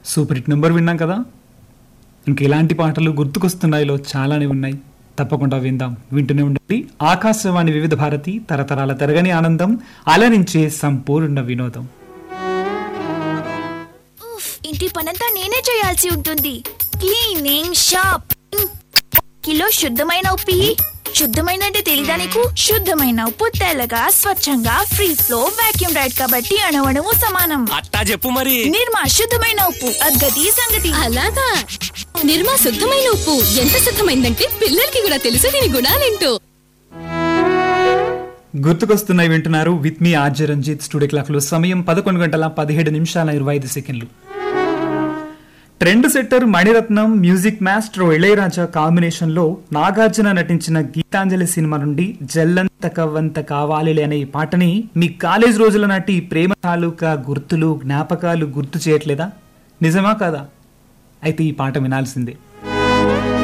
Super hit number విన్నాం కదా ఇంక ఇలాంటి పాటలు గుర్తుకొస్తున్నాయిలో చాలానే ఉన్నాయి తప్పకుండా విందాం వింటూనే ఉండండి ఆకాశవాణి వివిధ భారతి తరతరాల తరగని ఆనందం అలరించే సంపూర్ణ వినోదం ఉఫ్, ఇంటి పనంతా నేనే చేయాల్సి ఉంటుంది క్లీనింగ్ షాపింగ్ కిలో శుద్ధమైన ఉప్పు ఇయ్యి. శుద్ధమైన అంటే తెలీదా నీకు శుద్ధమైన ఉప్పు తెల్లగా స్వచ్ఛంగా ఫ్రీ ఫ్లో వాక్యూమ్ రైడ్ కాబట్టి అణవణము సమానం అట్టా చెప్పు మరి నిర్మా శుద్ధమైన ఉప్పు అగ్గది సంగతి అలాగా నిర్మా శుద్ధమైన ఉప్పు ఎంత శుద్ధమైందంటే పిల్లలకి కూడా తెలుసు దీని గుణాలేంటో గుర్తుకొస్తున్నాయి వింటున్నారు with me RJ Ranjith studio clock లో సమయం పదకొండు గంటల పదిహేడు నిమిషాల ఇరవై ఐదు సెకండ్లు trendsetter Mani Ratnam music master Ilaiyaraaja combination లో నాగార్జున నటించిన గీతాంజలి సినిమా నుండి జల్లంత కవ్వంత కావాలిలే అనే ఈ పాటని మీ కాలేజ్ రోజుల నాటి ప్రేమ తాలూకా గుర్తులు జ్ఞాపకాలు గుర్తు చేయట్లేదా నిజమా కాదా అయితే ఈ పాట వినాల్సిందే